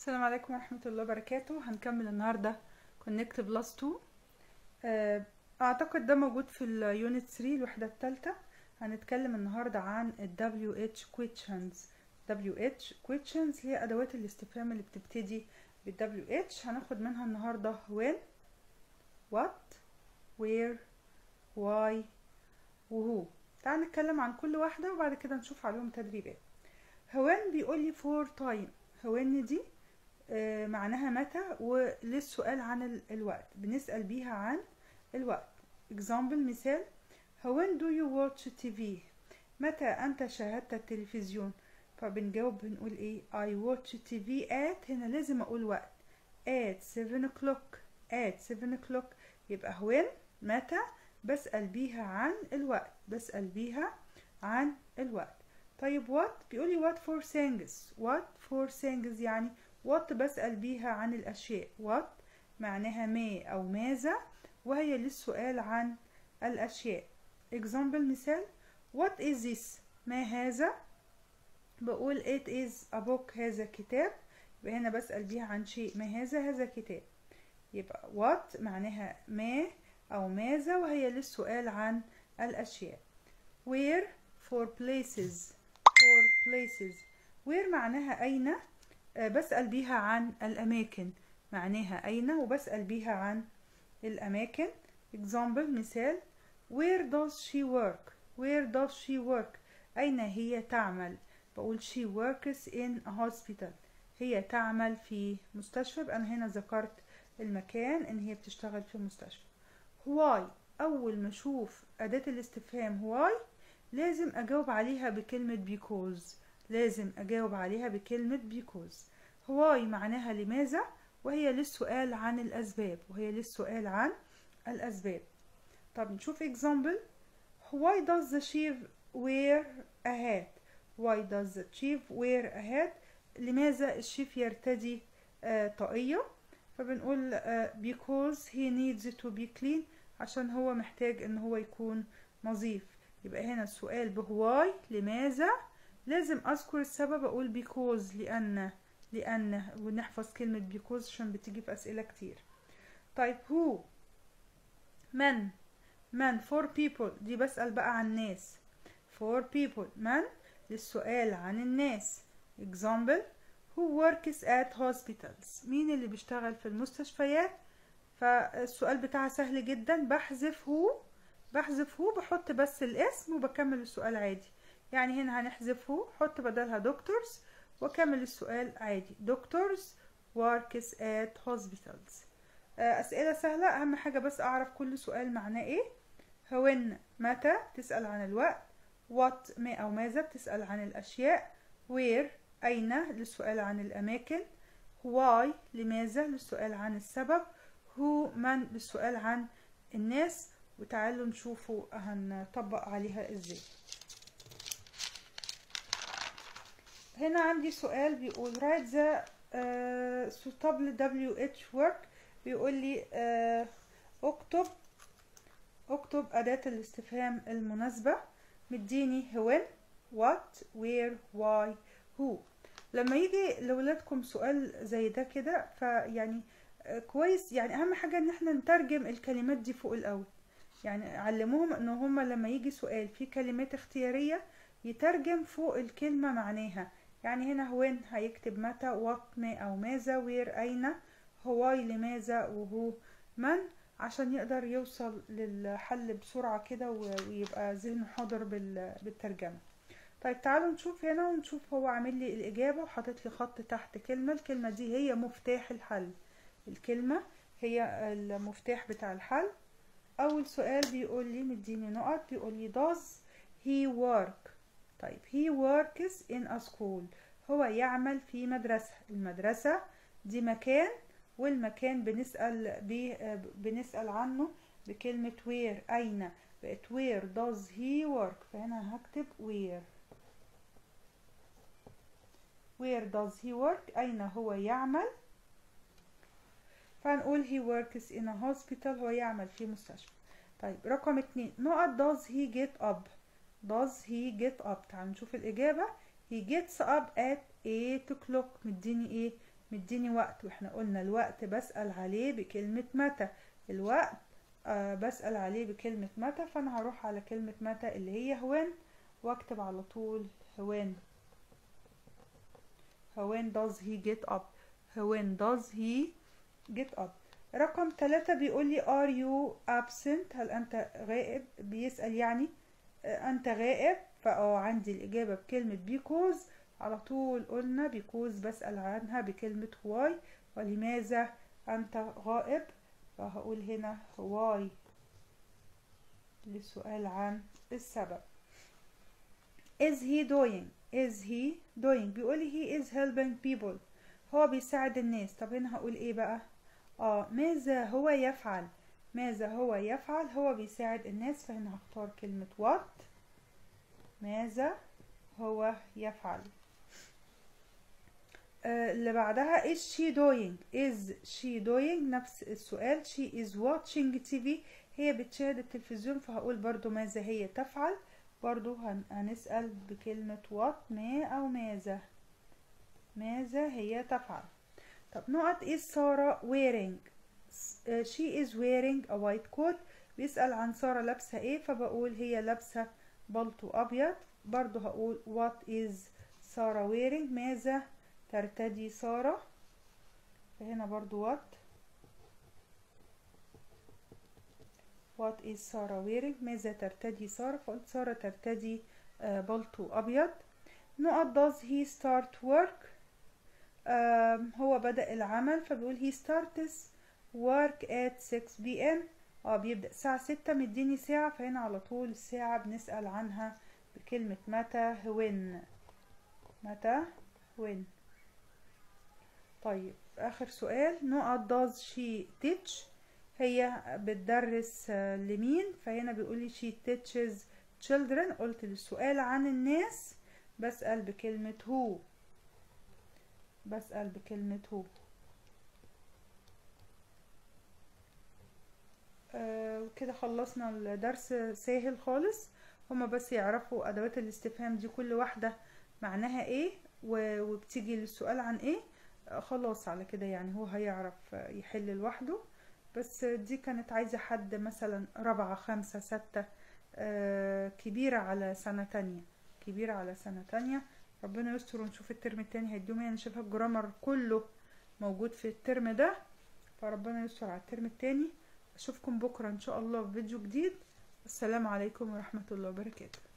السلام عليكم ورحمة الله وبركاته هنكمل النهاردة Connect بلس 2 آه، أعتقد ده موجود في اليونت 3 الوحدة الثالثة هنتكلم النهاردة عن ال WH questions WH questions هي أدوات الاستفهام اللي بتبتدي بال WH هناخد منها النهاردة when what where why وهو تعال نتكلم عن كل واحدة وبعد كده نشوف عليهم تدريبات هوان بيقول لي for time هوان دي آه، معناها متى وللسؤال عن ال- الوقت بنسأل بيها عن الوقت example مثال when do you watch TV متى أنت شاهدت التلفزيون فبنجاوب بنقول ايه I watch TV at هنا لازم أقول وقت at 7 o'clock at 7 o'clock يبقى when متى بسأل بيها عن الوقت بسأل بيها عن الوقت طيب what بيقولي what for things what for things يعني what بسأل بيها عن الأشياء what معناها ما أو ماذا وهي للسؤال عن الأشياء example مثال what is this ما هذا بقول it is a book هذا كتاب يبقى هنا بسأل بيها عن شيء ما هذا هذا كتاب يبقى what معناها ما أو ماذا وهي للسؤال عن الأشياء where for places for places where معناها أين آه، بسأل بيها عن الأماكن معناها أين وبسأل بيها عن الأماكن example مثال where does she work where does she work أين هي تعمل بقول she works in a hospital هي تعمل في مستشفى يبقى أنا هنا ذكرت المكان إن هي بتشتغل في مستشفى why أول ما أشوف أداة الاستفهام why لازم أجاوب عليها بكلمة because لازم أجاوب عليها بكلمة because why معناها لماذا وهي للسؤال عن الأسباب وهي للسؤال عن الأسباب طب نشوف example why does the chief wear a hat why does the chief wear a hat لماذا الشيف يرتدي آه طاقية فبنقول آه because he needs to be clean عشان هو محتاج ان هو يكون نظيف يبقى هنا السؤال بهواي لماذا لازم اذكر السبب اقول because لان لان ونحفظ كلمة because عشان بتيجي في اسئلة كتير طيب who من من for people دي بسأل بقى عن الناس for people من للسؤال عن الناس example who works at hospitals مين اللي بيشتغل في المستشفيات فالسؤال بتاعها سهل جدا بحذف هو بحذف هو بحط بس الاسم وبكمل السؤال عادي يعني هنا هنحذف هو حط بدلها دكتورز واكمل السؤال عادي دكتورز works at hospitals آه، أسئلة سهلة أهم حاجة بس أعرف كل سؤال معناه إيه هون متى تسأل عن الوقت what ما أو ماذا بتسأل عن الأشياء where أين للسؤال عن الأماكن why لماذا للسؤال عن السبب who من للسؤال عن الناس وتعالوا نشوفوا هنطبق عليها ازاي هنا عندي سؤال بيقول write the uh, suitable WH work بيقول لي uh, اكتب اكتب أداة الاستفهام المناسبة مديني when what where why who لما يجي لولادكم سؤال زي ده كده فيعني آه، كويس يعني اهم حاجة ان احنا نترجم الكلمات دي فوق الاول يعني علموهم ان هما لما يجي سؤال فيه كلمات اختيارية يترجم فوق الكلمة معناها يعني هنا وين هيكتب متى وات ما او ماذا وير اين هواي لماذا وهو من عشان يقدر يوصل للحل بسرعة كده و- ويبقى ذهنه حاضر بال- بالترجمة طيب تعالوا نشوف هنا ونشوف هو عامل لي الإجابة وحاطط لي خط تحت كلمة الكلمة دي هي مفتاح الحل الكلمة هي المفتاح بتاع الحل أول سؤال بيقول لي مديني نقط بيقول لي does he work طيب he works in a school هو يعمل في مدرسة المدرسة دي مكان والمكان بنسأل بيه بنسأل عنه بكلمة where أين بقت where does he work فهنا هكتب where where does he work أين هو يعمل فهنقول he works in a hospital هو يعمل في مستشفى طيب رقم اتنين نقط does he get up does he get up تعالوا نشوف الإجابة he gets up at 8 o'clock مديني ايه مديني وقت واحنا قلنا الوقت بسأل عليه بكلمة متى الوقت آه بسأل عليه بكلمة متى فانا هروح على كلمة متى اللي هي when واكتب على طول when when does he get up when does he get up رقم ثلاثة بيقول لي are you absent هل أنت غائب بيسأل يعني آه، أنت غائب فأه عندي الإجابة بكلمة because على طول قلنا because بسأل عنها بكلمة why ولماذا أنت غائب فهقول هنا why للسؤال عن السبب is he doing is he doing بيقول لي he is helping people هو بيساعد الناس طب هنا هقول ايه بقى اه ماذا هو يفعل ماذا هو يفعل هو بيساعد الناس فهنا هختار كلمة what ماذا هو يفعل آه اللي بعدها is she doing is she doing نفس السؤال she is watching TV هي بتشاهد التلفزيون فهقول برضو ماذا هي تفعل برضو هن هنسأل بكلمة what ما أو ماذا ماذا هي تفعل طب نقط is سارة wearing uh, she is wearing a white coat بيسأل عن سارة لابسة ايه فبقول هي لابسة بلطو أبيض برضو هقول what is سارة wearing ماذا ترتدي سارة فهنا برضو what what is سارة wearing ماذا ترتدي سارة فقلت سارة ترتدي آه بلطو أبيض نقط does he start work آه هو بدأ العمل فبيقول he starts work at 6 p.m. اه بيبدأ الساعة ستة مديني ساعة فهنا على طول الساعة بنسأل عنها بكلمة متى when متى when طيب آخر سؤال نقط does she teach هي بتدرس لمين فهنا بيقول لي she teaches children قلت للسؤال عن الناس بسأل بكلمة who بسأل بكلمة who آه كده خلصنا الدرس سهل خالص هما بس يعرفوا أدوات الاستفهام دي كل واحدة معناها ايه وبتيجي للسؤال عن ايه آه خلاص على كده يعني هو هيعرف يحل لوحده بس دي كانت عايزة حد مثلا رابعة خمسة ستة آه كبيرة على سنة تانية كبيرة على سنة تانية ربنا يستر ونشوف الترم التاني هيدوم انا شايفة الجرامر كله موجود في الترم ده فربنا يستر على الترم التاني اشوفكم بكرة ان شاء الله في فيديو جديد السلام عليكم ورحمة الله وبركاته